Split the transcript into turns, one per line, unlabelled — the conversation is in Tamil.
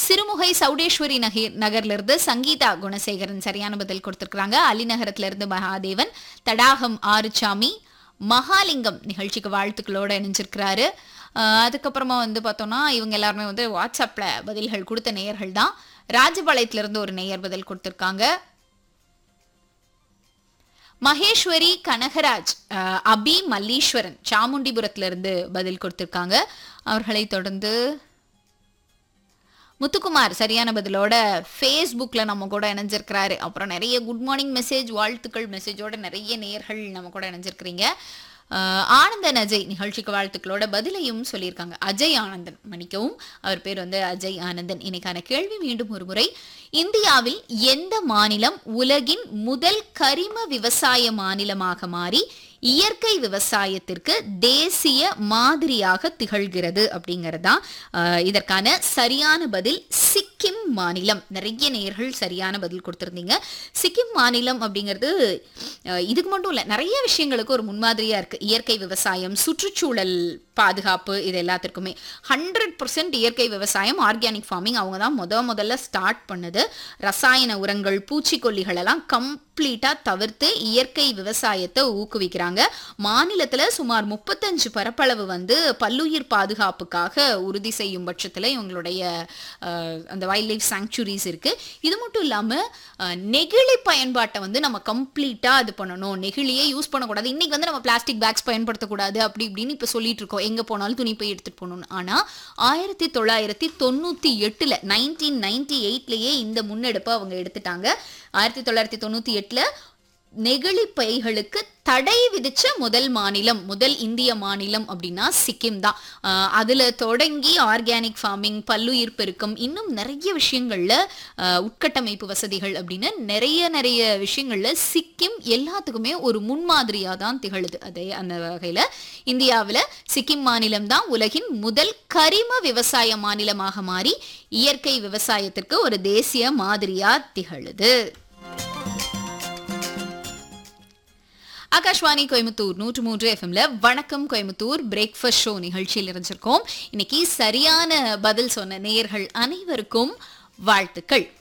சிறுமுகை சௌடேஸ்வரி நகர் நகர்ல இருந்து சங்கீதா குணசேகரன் சரியான பதில் கொடுத்திருக்காங்க அலிநகரத்துல இருந்து மகாதேவன் தடாகம் ஆறுசாமி மகாலிங்கம் நிகழ்ச்சிக்கு வாழ்த்துக்களோட இணைஞ்சிருக்கிறாரு அஹ் அதுக்கப்புறமா வந்து பார்த்தோம்னா இவங்க எல்லாருமே வந்து வாட்ஸ்அப்ல பதில்கள் கொடுத்த நேயர்கள் தான் ராஜபாளையத்துல இருந்து ஒரு நேயர் பதில் கொடுத்திருக்காங்க மகேஸ்வரி கனகராஜ் அஹ், அபி மல்லீஸ்வரன் சாமுண்டிபுரத்துல இருந்து பதில் கொடுத்திருக்காங்க அவர்களை தொடர்ந்து முத்துக்குமார் சரியான பதிலோட ஃபேஸ்புக்கில் நம்ம கூட இணைஞ்சிருக்கிறாரு அப்புறம் நிறைய குட் மார்னிங் மெசேஜ் வாழ்த்துக்கள் மெசேஜோட நிறைய நேயர்கள் நம்ம கூட இணைஞ்சிருக்கிறீங்க அஹ், ஆனந்தன் அஜய் நிகழ்ச்சிக்கு வாழ்த்துக்களோட பதிலையும் சொல்லியிருக்காங்க அஜய் ஆனந்தன் மன்னிக்கவும் அவர் பேர் வந்து அஜய் ஆனந்தன் இன்னைக்கான கேள்வி மீண்டும் ஒரு முறை இந்தியாவில் எந்த மாநிலம் உலகின் முதல் கரிம விவசாய மாநிலமாக மாறி இயற்கை விவசாயத்திற்கு தேசிய மாதிரியாக திகழ்கிறது அப்படிங்கிறது தான் அஹ், இதற்கான சரியான பதில் சிக்கிம் மாநிலம் நிறைய நேயர்கள் சரியான பதில் கொடுத்துருந்தீங்க சிக்கிம் மாநிலம் அப்படிங்கிறது அஹ், இதுக்கு மட்டும் இல்லை நிறைய விஷயங்களுக்கு ஒரு முன்மாதிரியா இருக்கு இயற்கை விவசாயம் சுற்றுச்சூழல் பாதுகாப்பு இது எல்லாத்திற்குமே ஹண்ட்ரட் பர்சன்ட் இயற்கை விவசாயம் ஆர்கானிக் ஃபார்மிங் அவங்க தான் முத முதல்ல ஸ்டார்ட் பண்ணது ரசாயன உரங்கள் பூச்சிக்கொல்லிகள் எல்லாம் கம்ப்ளீட்டாக தவிர்த்து இயற்கை விவசாயத்தை ஊக்குவிக்கிறாங்க மாநிலத்தில் சுமார் முப்பத்தஞ்சு பரப்பளவு வந்து பல்லுயிர் பாதுகாப்புக்காக உறுதி செய்யும் பட்சத்தில் இவங்களுடைய அஹ், அந்த வைல்ட் லைஃப் சாங்சுரிஸ் இருக்கு இது மட்டும் இல்லாமல் நெகிழி பயன்பாட்டை வந்து நம்ம கம்ப்ளீட்டாக இது பண்ணணும் நெகிழியே யூஸ் பண்ணக்கூடாது இன்னைக்கு வந்து நம்ம பிளாஸ்டிக் பேக்ஸ் பயன்படுத்தக்கூடாது அப்படி இப்படின்னு இப்போ சொல்லிட்டு இருக்கோம் எங்கே போனாலும் துணி பை எடுத்துகிட்டு போகணும்னு ஆனால் ஆயிரத்தி தொள்ளாயிரத்தி தொண்ணூற்றி எட்டில் நைன்டீன் நைன்டி எயிட்லேயே இந்த முன்னெடுப்பை அவங்க எடுத்துட்டாங்க ஆயிரத்தி தொள்ளாயிரத்தி தொண்ணூற்றி எட்டில் நெகிழி பைகளுக்கு தடை விதிச்ச முதல் மாநிலம் முதல் இந்திய மாநிலம் அப்படின்னா சிக்கிம் தான் ஆஹ் அதுல தொடங்கி ஆர்கானிக் ஃபார்மிங் பல்லுயிர் பெருக்கம் இன்னும் நிறைய விஷயங்கள்ல ஆஹ் உட்கட்டமைப்பு வசதிகள் அப்படின்னு நிறைய நிறைய விஷயங்கள்ல சிக்கிம் எல்லாத்துக்குமே ஒரு முன்மாதிரியா தான் திகழுது அதே அந்த வகையில இந்தியாவில் சிக்கிம் மாநிலம் தான் உலகின் முதல் கரிம விவசாய மாநிலமாக மாறி இயற்கை விவசாயத்திற்கு ஒரு தேசிய மாதிரியா திகழுது ஆகாஷ்வாணி கோயம்புத்தூர் நூற்று மூன்று எஃப்எம்ல வணக்கம் கோயம்புத்தூர் பிரேக்ஃபாஸ்ட் ஷோ நிகழ்ச்சியில் இருந்திருக்கோம் இன்னைக்கு சரியான பதில் சொன்ன நேயர்கள் அனைவருக்கும் வாழ்த்துக்கள்